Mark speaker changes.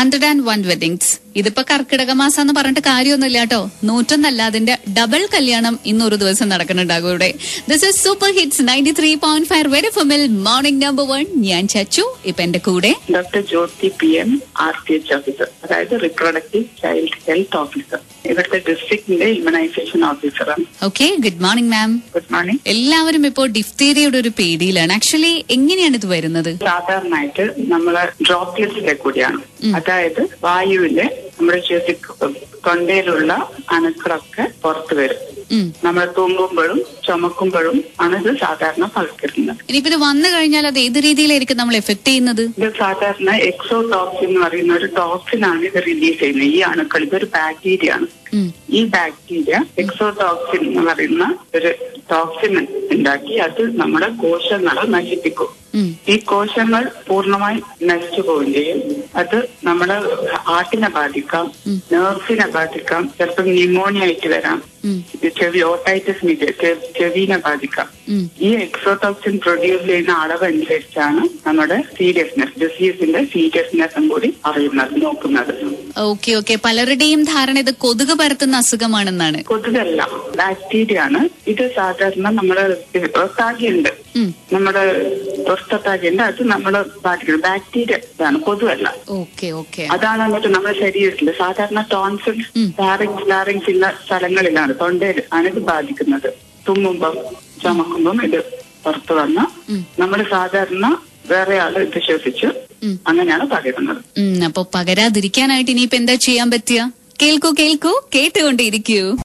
Speaker 1: Hundred and one weddings ഇതിപ്പോ കർക്കിടക മാസം എന്ന് പറഞ്ഞിട്ട് കാര്യമൊന്നുമില്ല കേട്ടോ നൂറ്റൊന്നല്ല അതിന്റെ ഡബിൾ കല്യാണം ഇന്നൊരു ദിവസം നടക്കുന്നുണ്ടാകും ഇവിടെ this is super hits ninety three point five very family morning number one ഞാൻ ചച്ചു ഇപ്പൊ എന്റെ കൂടെ
Speaker 2: doctor Jyothi P M R T H officer അതായത് റിപ്രൊഡക്റ്റീവ് ചൈൽഡ് ഹെൽത്ത് ഓഫീസർ ഇവിടുത്തെ ഡിസ്ട്രിക്റ്റിന്റെ ഇമ്മ്യൂണൈസേഷൻ ഓഫീസറാണ്
Speaker 1: okay good morning ma'am
Speaker 2: good morning
Speaker 1: എല്ലാവരും ഇപ്പോൾ ഡിഫ്തീരിയയുടെ ഒരു പേടിയിലാണ് ആക്ച്വലി എങ്ങനെയാണ് ഇത് വരുന്നത്
Speaker 2: സാധാരണയായിട്ട് നമ്മളെ ഡ്രോപ്ലെറ്റ്സിലെ കൂടിയാണ് അതായത് വായുവിലെ നമ്മുടെ ശ്വസി തൊണ്ടയിലുള്ള അണുക്കളൊക്കെ പുറത്തു വരും
Speaker 1: ഉം.
Speaker 2: നമ്മൾ തുമ്മുമ്പോഴും ചുമക്കുമ്പോഴും ആണ് ഇത് സാധാരണ പകരുന്നത്
Speaker 1: ഇനിയിപ്പോ ഇത് വന്നു കഴിഞ്ഞാൽ അത് ഏത് രീതിയിലായിരിക്കും നമ്മൾ എഫക്ട് ചെയ്യുന്നത്
Speaker 2: ഇത് സാധാരണ എക്സോ ടോക്സിൻ എന്ന് പറയുന്ന ഒരു ടോക്സിൻ ആണ് ഇത് റിലീസ് ചെയ്യുന്നത് ഈ അണുക്കൾ ഇതൊരു ബാക്ടീരിയ ആണ്
Speaker 1: ഉം.
Speaker 2: ഈ ബാക്ടീരിയ എക്സോടോക്സിൻ എന്ന് പറയുന്ന ഒരു ടോക്സിൻ ഉണ്ടാക്കി അത് നമ്മുടെ കോശങ്ങളെ നശിപ്പിക്കും
Speaker 1: ഉം.
Speaker 2: ഈ കോശങ്ങൾ പൂർണ്ണമായി നശിച്ചു പോവുകയും ചെയ്യും അത് നമ്മുടെ ഹാർട്ടിനെ ബാധിക്കാം നെർവ്സിനെ ബാധിക്കാം ചിലപ്പോൾ ന്യൂമോണിയ ആയിട്ട് വരാം
Speaker 1: ഉം.
Speaker 2: ഇത് ചെവി ഓട്ടൈറ്റിസ് മീഡിയ ചെവിനെ ബാധിക്കാം
Speaker 1: ഉം.
Speaker 2: ഈ എക്സോടോക്സിൻ പ്രൊഡ്യൂസ് ചെയ്യുന്ന അളവ് അനുസരിച്ചാണ് നമ്മുടെ സീരിയസ്നെസ് ഡിസീസിന്റെ സീരിയസ്നെസ്സും കൂടി അറിയുന്നത് നോക്കുന്നത്
Speaker 1: ഓക്കെ ഓക്കെ പലരുടെയും ധാരണ ഇത് കൊതുക് പരത്തുന്ന അസുഖമാണെന്നാണ്
Speaker 2: കൊതുകല്ല ബാക്ടീരിയ ആണ് ഇത് സാധാരണ നമ്മുടെ ഒത്താകിയുണ്ട്
Speaker 1: ഉം.
Speaker 2: നമ്മുടെ ഒത്താകിയുണ്ട് അത് നമ്മളെ ബാധിക്കുന്നത് ബാക്ടീരിയ ഇതാണ് കൊതുകല്ല
Speaker 1: ഓക്കെ ഓക്കെ
Speaker 2: അതാണ് എന്നിട്ട് നമ്മുടെ ശരീരത്തിൽ സാധാരണ ടോൺസിൽ ലാറിങ്സ് ലാറിങ്സ് ഉള്ള സ്ഥലങ്ങളിലാണ് തൊണ്ടയിൽ ആണ് ഇത് ബാധിക്കുന്നത് തുമ്മുമ്പം ചുമക്കുമ്പം ഇത് പുറത്തു വന്ന് നമ്മൾ സാധാരണ വേറെ ആള് ഇത് ശ്വസിച്ച് അങ്ങനെയാണ് പകരുന്നത്
Speaker 1: ഉം, അപ്പൊ പകരാതിരിക്കാനായിട്ട് ഇനിയിപ്പോ എന്താ ചെയ്യാൻ പറ്റുക കേൾക്കൂ കേൾക്കൂ കേട്ടുകൊണ്ടേയിരിക്കൂ